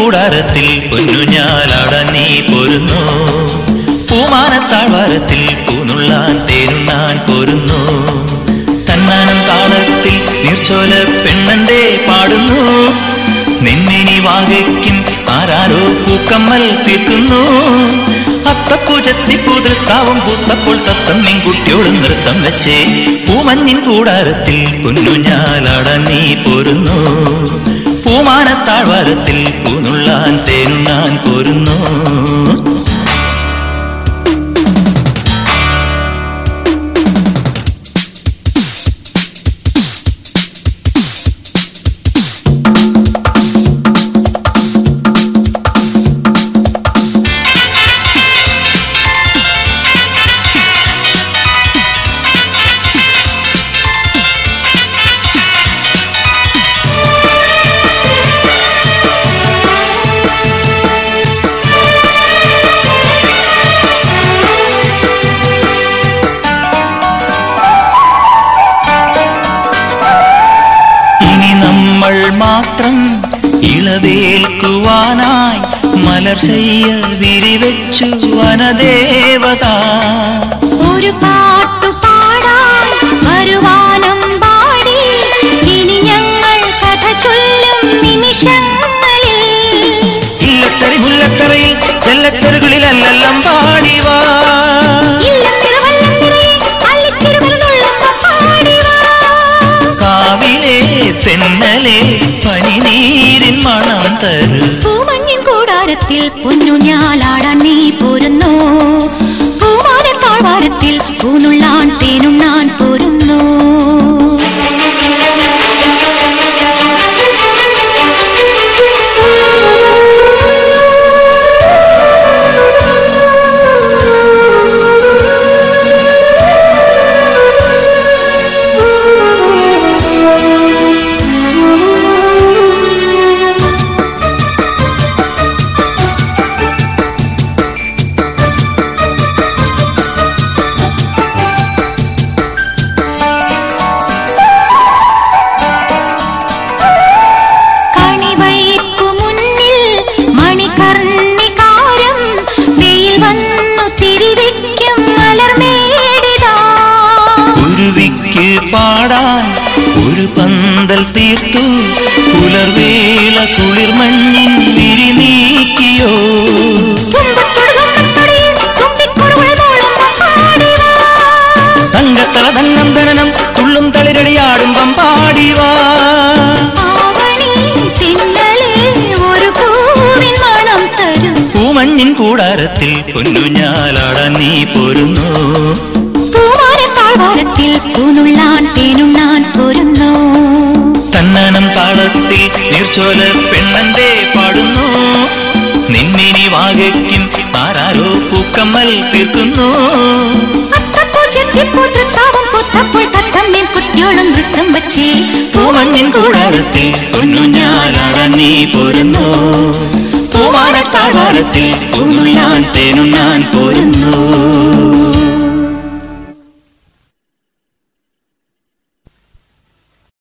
കൂടാരത്തിൽ പൊന്നുഞ്ഞാലാടാൻ നീ പോരുന്നു പൂമാനത്താഴ്വാരത്തിൽ പൂനുള്ളാൻ തേനുണ്ണാൻ പോരുന്നു തന്നാനം താളത്തിൽ നീർച്ചോല പെണ്ണന്റെ പാടുന്നു നിന്നിനി വാകയ്ക്കും ആരാരോ പൂക്കമ്മൽ തീർക്കുന്നു അത്തപ്പൂ ചെത്തിപ്പൂ തൃത്താവും പൂത്തപ്പോൾ തത്തം കുട്ടിയോടും നൃത്തം വെച്ചേ പൂമഞ്ഞിൻ കൂടാരത്തിൽ കുഞ്ഞുഞ്ഞാലാടാൻ നീ പോരുന്നു പൂമാനത്താഴ്വാരത്തിൽ പൂനുള്ളാൻ തേനുണ്ണാൻ പോരുന്നു ഇനി നമ്മൾ മാത്രം ഇളവേൽക്കുവാനായി മലർശയ്യ വിരിവെച്ചു വനദേവത ഒരു പാട്ടു പാടാൻ വരുവാനം പാടി ഇനി ഞങ്ങൾ കഥ ചൊല്ലും നിമിഷങ്ങളിൽ ഇല്ലത്തറി മുല്ലത്തറയിൽ ചെല്ലച്ചെറുകളിലെല്ലാം പാടിവാ ഇല്ലത്തിരുവല്ലം നിറയെ അള്ളിത്തിരുവരുന്നുള്ളുമ്പം പാടിവാ. കാവിലെ തെന്നലെ പനിനീരിൻ മണം തരു പൂമഞ്ഞിൻ കൂടാരത്തിൽ പൊന്നുഞ്ഞാലാടാൻ നീ പോരുന്നു പൂമാന താഴ്വാരത്തിൽ പൂനുള്ളാൻ തേനുണ്ണാൻ പോരുന്നു കണിവയ്ക്കു മുന്നിൽ മണികർണികാരം വെയിൽ വന്നു തിരിവയ്ക്കും മലർമേടിതാ കുരുവിക്ക് പാടാൻ ഒരു പന്തൽ തീർത്തു പുലർവേള കുളിർമഞ്ഞിൻ വിരി നീക്കിയോ തുമ്പത്തൊടുകുമ്പത്തൊടിയിൽ തുമ്പിക്കുറുകുഴലോളം പാടിവാ. തങ്കത്തള തന്നന്തനം തുള്ളും തളിരടിയാടുമ്പം പാടിവാ ആവണി തിന്നലേ ഒരു പൂവിൻ മണം തരും പൂമഞ്ഞിൻ കൂടാരത്തിൽ പൊന്നുഞ്ഞാലാടാൻ നീ പോരുന്നു പൂവാരൻ താഴ്വാരത്തിൽ പൂനുള്ളാൻ തേനുണ്ണാൻ പോരുന്നു തന്നനം താളത്തിൽ നീർച്ചോല പെണ്ണന്റെ പാടുന്നു നിന്നിനി വാകയ്ക്കും ആരാരോ പൂക്കമ്മൽ തീർക്കുന്നു അത്തപ്പൂ ചെത്തിപ്പൂ തൃത്താവും പൂത്തപ്പോൾ തത്തമ്മേൻ കുട്ടിയോളം നൃത്തം വച്ചേ പൂമഞ്ഞിൻ കൂടാരത്തിൽ പൊന്നുഞ്ഞാലാടാൻ നീ പോരുന്നു പൂവാനത്താഴ്വാരത്തിൽ പൂന്നുള്ളാൻ തേനുണ്ണാൻ പോരുന്നു